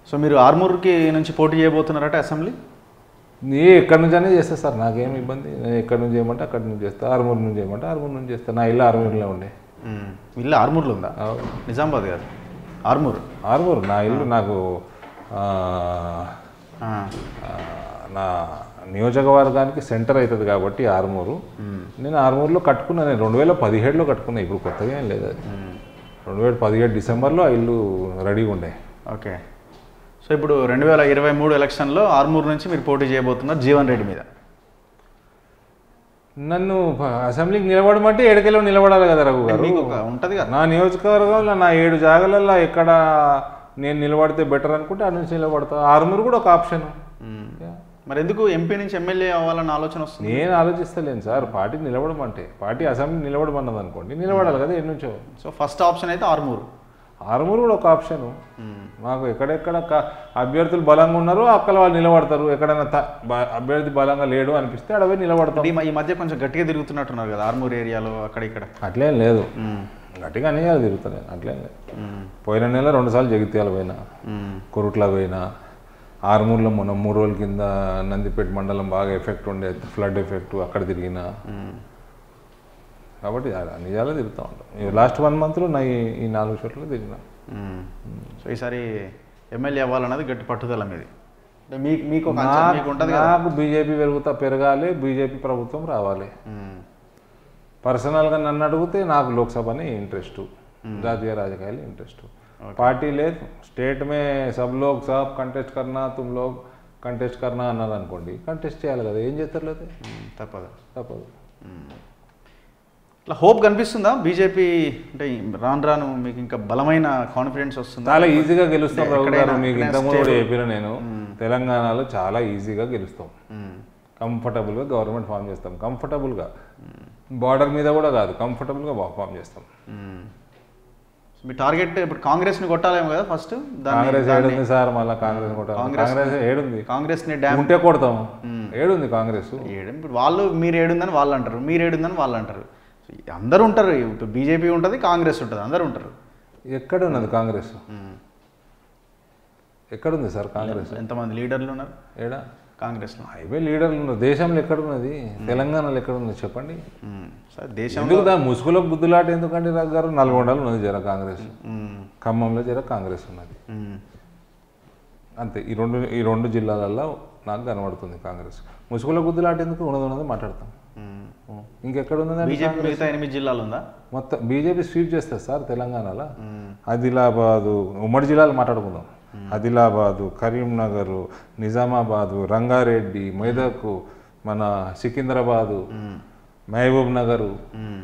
So మీరు ఆర్మూర్కి నుంచి పోటీ చేయబోతున్నారట అసెంబ్లీ నీ ఎక్కడి నుంచి అనేది చేస్తా సార్ నాకేం ఇబ్బంది నేను ఎక్కడి నుంచి చేయమంటే అక్కడి నుంచి చేస్తా ఆర్మూర్ నుంచి చేయమంటే ఆర్మూర్ నుంచి చేస్తా నా ఇల్లు ఆర్మూర్లో ఉండే ఇల్లు ఆర్మూర్లో ఉందా అవును. నిజామాబాద్ కాదు ఆర్మూర్ ఆర్మూర్ నా ఇల్లు నాకు ఆ, ఆ. ఆ, నా నియోజకవర్గానికి సెంటర్ అవుతుంది కాబట్టి ఆర్మూరు నేను ఆర్మూర్లో కట్టుకున్నా నేను రెండు వేల పదిహేడులో కట్టుకున్నా ఇప్పుడు కొత్తగా ఏం లేదు అది రెండు వేల పదిహేడు డిసెంబర్లో ఆ ఇల్లు రెడీగా ఉండే ఓకే సో ఇప్పుడు రెండు వేల ఇరవై మూడు ఎలక్షన్లో ఆర్మూర్ నుంచి మీరు పోటీ చేయబోతున్నారు జీవన్ రెడ్డి మీద నన్ను అసెంబ్లీకి నిలబడమంటే ఏడుకెళ్ళి నిలబడాలి కదా రఘు గారు మీకు ఒక ఉంటుంది కదా నా నియోజకవర్గంలో నా ఏడు జాగాలలో ఎక్కడ నేను నిలబడితే బెటర్ అనుకుంటే అటు నుంచి నిలబడతా ఆర్మూర్ కూడా ఒక ఆప్షన్ మరి ఎందుకు ఎంపీ నుంచి ఎమ్మెల్యే అవ్వాలన్న ఆలోచన వస్తుంది నేను ఆలోచిస్తలేను సార్ పార్టీ నిలబడమంటే పార్టీ అసెంబ్లీ నిలబడమన్నది అనుకోండి నిలబడాలి కదా ఎన్ని నుంచో సో ఫస్ట్ ఆప్షన్ అయితే ఆర్మూర్ ఆర్మూర్ కూడా ఒక ఆప్షన్ మాకు ఎక్కడెక్కడ క- అభ్యర్థులు బలంగా ఉన్నారో అక్కడ వాళ్ళు నిలబడతారు ఎక్కడైనా త- బ- అభ్యర్థి బలంగా లేడు అనిపిస్తే అడవి నిలబడతాం ఈ మ- ఈ మధ్య కొంచెం గట్టిగా తిరుగుతున్నట్టున్నారు కదా ఆర్మూర్ ఏరియాలో అక్కడ ఇక్కడ అట్లేం లేదు మ్మ్. గట్టిగా అనే తిరుగుతాను అట్లేం లేదు మ్మ్. పోయిన నెల రెండుసార్లు జగిత్యాల పోయినా మ్మ్. కొరుట్ల పోయినా ఆర్మూర్లో మొన్న మూడు రోజుల కింద నందిపేట మండలం బాగా ఎఫెక్ట్ ఉండే ఫ్లడ్ ఎఫెక్ట్ అక్కడ తిరిగిన మ్మ్. కాబట్టి ఆ నిజాలే తిరుగుతూ ఉంటాం ఈ లాస్ట్ వన్ మంత్లో నా ఈ- ఈ నాలుగు చోట్ల తిరిగినా మ్మ్. సో ఈసారి ఎమ్మెల్యే అవ్వాలన్నది గట్టి పట్టుదల మీది అంటే మీకు మీకు ఒక అంచనా- మీకు ఉంటుంది కదా నాకు బీజేపీ పెరుగుతా పెరగాలి బీజేపీ ప్రభుత్వం రావాలి మ్మ్. పర్సనల్గా నన్ను అడిగితే నాకు లోక్సభని ఇంట్రెస్ట్ జాతీయ రాజకీయాలు ఇంట్రెస్ట్ పార్టీ లేదు స్టేట్ మే సబ్ లోగ్ సబ్ కంటెస్ట్ కర్నా తుమ్ లోగ్ కంటెస్ట్ కర్నా అన్నారు అనుకోండి కంటెస్ట్ చేయాలి కదా ఏం చేస్తారు లేదు మ్మ్. తప్పదు తప్పదు ఇట్లా హోప్ కనిపిస్తుందా బీజేపీ అంటే రాను రాను మీకు ఇంకా బలమైన కాన్ఫిడెన్స్ వస్తుందా చాలా ఈజీగా గెలుస్తాం రఘు గారు ఎక్కడైనా- మీకు ఎక్కడైనా ఇంతకుముందు కూడా stable. చెప్పిన నేను తెలంగాణలో చాలా ఈజీగా గెలుస్తాం మ్మ్. కంఫర్టబుల్గా గవర్నమెంట్ ఫామ్ చేస్తాం కంఫర్టబుల్గా బార్డర్ మీద కూడా కాదు కంఫర్టబుల్గా ఫామ్ చేస్తాం మ్మ్. సో మీ టార్గెట్ ఇప్పుడు కాంగ్రెస్ని కొట్టాలేమో కదా ఫస్ట్ కాంగ్రెస్ ఏడుంది సార్ మళ్ళీ కాంగ్రెస్ కొట్టాలి కాంగ్రెస్- కాంగ్రెస్ ఏడుంది కాంగ్రెస్ని డ్యామ్ ఉంటే కొడతాం ఏడుంది కాంగ్రెస్ ఏడు ఇప్పుడు వాళ్ళు మీరు ఏడుందని వాళ్ళు అంటారు మీరు ఏడుందని వాళ్ళు అంటారు సో అందరూ ఉంటారు ఇప్పుడు బీజేపీ ఉంటుంది కాంగ్రెస్ ఉంటుంది అందరూ ఉంటారు ఎక్కడ ఉన్నది కాంగ్రెస్ ఎక్కడుంది సార్ కాంగ్రెస్ ఎంతమంది లీడర్లు ఉన్నారు ఏడా కాంగ్రెస్లో హైవే లీడర్లు ఉన్నారు దేశంలో ఎక్కడున్నది తెలంగాణలో ఎక్కడున్నది చెప్పండి మ్మ్. సరే దేశం ఎందుకు దాని ముసుగులో బుద్ధులాట ఎందుకంటే రాజు గారు నల్గొండలో ఉన్నది జర కాంగ్రెస్ మ్మ్. ఖమ్మంలో జర కాంగ్రెస్ ఉన్నది మ్మ్. అంతే ఈ రెండు ఈ రెండు జిల్లాలలో నాకు కనబడుతుంది కాంగ్రెస్ ముసుగులో గుద్దులాట ఎందుకు ఉన్నది ఉన్నది మాట్లాడతాం మ్మ్. ఇంకెక్కడ ఉన్నదండి బీజేపీ మిగతా ఎనిమిది జిల్లాలు ఉందా మొత్తం బీజేపీ స్వీప్ చేస్తారు సార్ తెలంగాణలో మ్మ్. ఆదిలాబాదు ఉమ్మడి జిల్లాలు మాట్లాడుకుందాం ఆదిలాబాదు కరీంనగర్ నిజామాబాదు రంగారెడ్డి మెదక్ మన సికింద్రాబాదు మ్మ్. మహబూబ్ నగరు మ్మ్.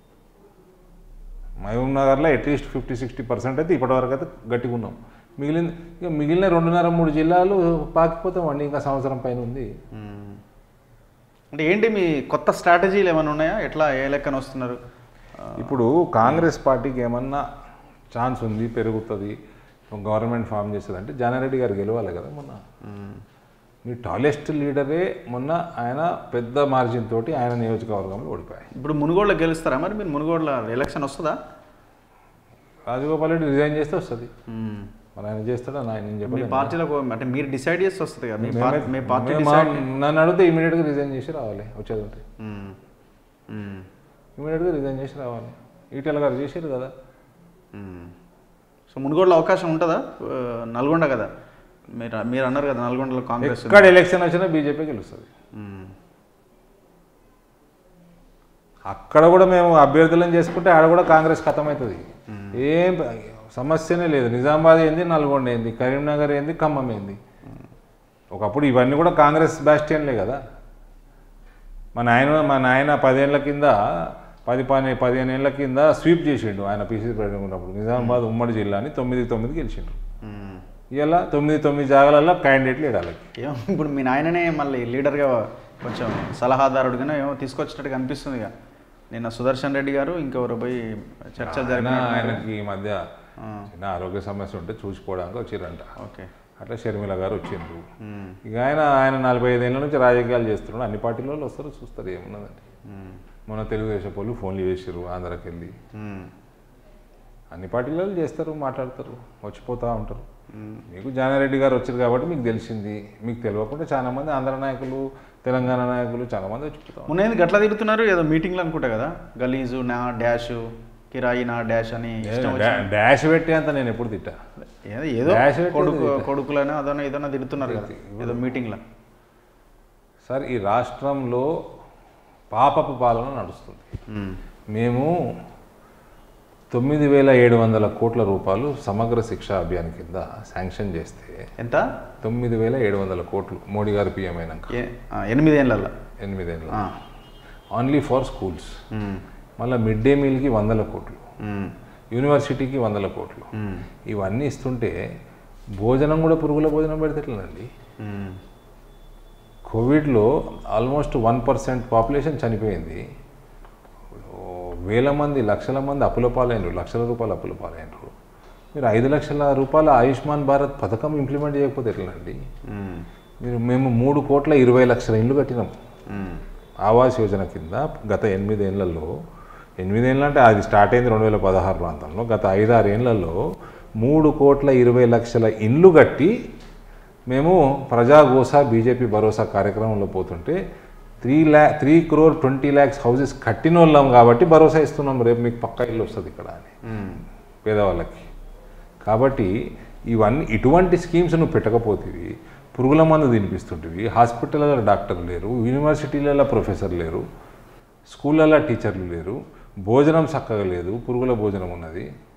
మహబూబ్ నగర్లో అట్లీస్ట్ ఫిఫ్టీ సిక్స్టీ పర్సెంట్ అయితే ఇప్పటివరకు అయితే గట్టిగా ఉన్నాం మిగిలిన ఇక మిగిలిన రెండున్నర మూడు జిల్లాలు పాకిపోతామండి ఇంకా సంవత్సరం పైన ఉంది మ్మ్. అంటే ఏంటి మీ కొత్త స్ట్రాటజీలు ఏమైనా ఉన్నాయా ఎట్లా ఏ లెక్కన వస్తున్నారు ఆ, ఇప్పుడు కాంగ్రెస్ పార్టీకి ఏమన్నా ఛాన్స్ ఉంది పెరుగుతుంది గవర్నమెంట్ ఫామ్ చేస్తుంది అంటే జానారెడ్డి గారు గెలవాలి కదా మొన్న మ్మ్. మీ టాలెస్ట్ లీడరే మొన్న ఆయన పెద్ద మార్జిన్ తోటి ఆయన నియోజకవర్గంలో ఓడిపోయాయి ఇప్పుడు మునుగోడులో గెలుస్తారా మరి మీరు మునుగోడులో ఎలక్షన్ వస్తుందా రాజగోపాల్ రెడ్డి రిజైన్ చేస్తే వస్తుంది మ్మ్. మరి ఆయన చేస్తాడా ఆయన నేను మీ చెప్పలేదు పార్టీలో అంటే మీరు డిసైడ్ చేస్తే వస్తుంది కదా మీ మేమే- పార్టీ మీ పార్టీ మేము డిసైడ్ మా- నన్ను అడిగితే ఇమీడియట్గా రిజైన్ చేసి రావాలి వచ్చేది ఉంటే మ్మ్. మ్మ్. ఇమీడియట్గా రిజైన్ చేసి రావాలి ఈటెల గారు చేశారు కదా మ్మ్. సో మునుగోడులో అవకాశం ఉంటుందా ఆ, నల్గొండ కదా మీరు మీరు అన్నారు కదా నల్గొండలో కాంగ్రెస్ ఉంది. ఎక్కడ ఎలక్షన్ వచ్చినా బీజేపీ గెలుస్తుంది మ్మ్. అక్కడ కూడా మేము అభ్యర్థులను చేసుకుంటే ఆడ కూడా కాంగ్రెస్ ఖతమవుతుంది ఏం సమస్యనే లేదు నిజామాబాద్ ఏంది నల్గొండ ఏంది కరీంనగర్ ఏంది ఖమ్మం ఏంది ఒకప్పుడు ఇవన్నీ కూడా కాంగ్రెస్ బ్యాస్టియన్లే కదా మా నాయన మా నాయన పదేళ్ల కింద పది పని పదిహేను ఏళ్ళ కింద స్వీప్ చేసిండు ఆయన పీసీ ప్రెసిడెంట్ ఉన్నప్పుడు నిజామాబాద్ ఉమ్మడి జిల్లాని తొమ్మిది తొమ్మిది గెలిచిండు మ్మ్. ఇలా తొమ్మిది తొమ్మిది జాగాలలో క్యాండిడేట్లు ఇడాలి ఏమో ఇప్పుడు మీ నాయననే మళ్ళీ లీడర్గా కొంచెం సలహాదారుడిగానే ఏమో తీసుకొచ్చినట్టుగా అనిపిస్తుంది ఇక నిన్న సుదర్శన్ రెడ్డి గారు ఇంకెవరు పోయి చర్చలు ఆయన జరిగిన ఆయనకి ఈ మధ్య చిన్న ఆరోగ్య సమస్య ఉంటే చూసిపోవడానికి వచ్చిరంట ఓకే అట్లా షర్మిల గారు వచ్చిండ్రు మ్మ్. ఇక ఆయన ఆయన నలభై ఐదేళ్ళ నుంచి రాజకీయాలు చేస్తున్నాడు అన్ని పార్టీల వాళ్ళు వస్తారు చూస్తారు ఏమున్నదండి మ్మ్. మన తెలుగుదేశం వాళ్ళు ఫోన్లు చేసారు ఆంధ్రాకి వెళ్ళి మ్మ్. అన్ని పార్టీలలో చేస్తారు మాట్లాడతారు వచ్చిపోతూ ఉంటారు మీకు జానారెడ్డి గారు వచ్చారు కాబట్టి మీకు తెలిసింది మీకు తెలియకుండా చాలా మంది ఆంధ్ర నాయకులు తెలంగాణ నాయకులు చాలా మంది వచ్చిపోతారు మొన్న ఏంది గట్ల తిరుగుతున్నారు ఏదో మీటింగ్లు అనుకుంటా కదా గలీజు నా డాష్ కిరాయి నా డాష్ అని ఇష్టం వచ్చి- డాష్ పెట్టి అంత నేను ఎప్పుడు తిట్టా ఏదో ఏదో డాష్ పెట్టేది కొడుకు ఇది. కొడుకులను అదనో ఏదైనా తిడుతున్నారు కదా ఏదో మీటింగ్లో సార్ ఈ రాష్ట్రంలో పాపపు పాలన నడుస్తుంది మేము తొమ్మిది వేల ఏడు వందల కోట్ల రూపాయలు సమగ్ర శిక్షా అభియాన్ కింద శాంక్షన్ చేస్తే ఎంత తొమ్మిది వేల ఏడు వందల కోట్లు మోడీ గారు పిఎం అయినాక ఏ- ఆ, ఎనిమిదేళ్ళల్లో ఎనిమిదేళ్ళు ఆ. Only for schools um. మళ్ళీ మిడ్ డే మీల్కి వందల కోట్లు ఉమ్. యూనివర్సిటీకి వందల కోట్లు ఉమ్. ఇవన్నీ ఇస్తుంటే భోజనం కూడా పురుగుల భోజనం పెడతట్లేదండి ఉమ్. కోవిడ్లో ఆల్మోస్ట్ వన్ పర్సెంట్ పాపులేషన్ చనిపోయింది ఓ వేల మంది లక్షల మంది అప్పుల పాలైనరు లక్షల రూపాయలు అప్పుల పాలైనరు మీరు ఐదు లక్షల రూపాయల ఆయుష్మాన్ భారత్ పథకం ఇంప్లిమెంట్ చేయకపోతే ఎట్లండి ఉమ్. మీరు మేము మూడు కోట్ల ఇరవై లక్షల ఇండ్లు కట్టినాం ఉమ్. ఆవాస్ యోజన కింద గత ఎనిమిదేళ్లలో ఎనిమిదేళ్ళు అంటే అది స్టార్ట్ అయింది రెండు వేల పదహారు ప్రాంతంలో గత ఐదారు ఏళ్లలో మూడు కోట్ల ఇరవై లక్షల ఇండ్లు కట్టి మేము ప్రజాగోస బీజేపీ భరోసా కార్యక్రమంలో పోతుంటే త్రీ ల్యా three crore twenty lakhs houses కట్టిన వాళ్ళం కాబట్టి భరోసా ఇస్తున్నాం రేపు మీకు పక్కా ఇల్లు వస్తుంది ఇక్కడ అని ఉమ్. పేదవాళ్ళకి కాబట్టి ఇవన్నీ ఇటువంటి స్కీమ్స్ నువ్వు పెట్టకపోతేవి పురుగుల మందు తినిపిస్తుంటివి హాస్పిటల్లో డాక్టర్ లేరు యూనివర్సిటీలలో ప్రొఫెసర్ లేరు స్కూళ్ళల్లో టీచర్లు లేరు భోజనం చక్కగా లేదు పురుగుల భోజనం ఉన్నది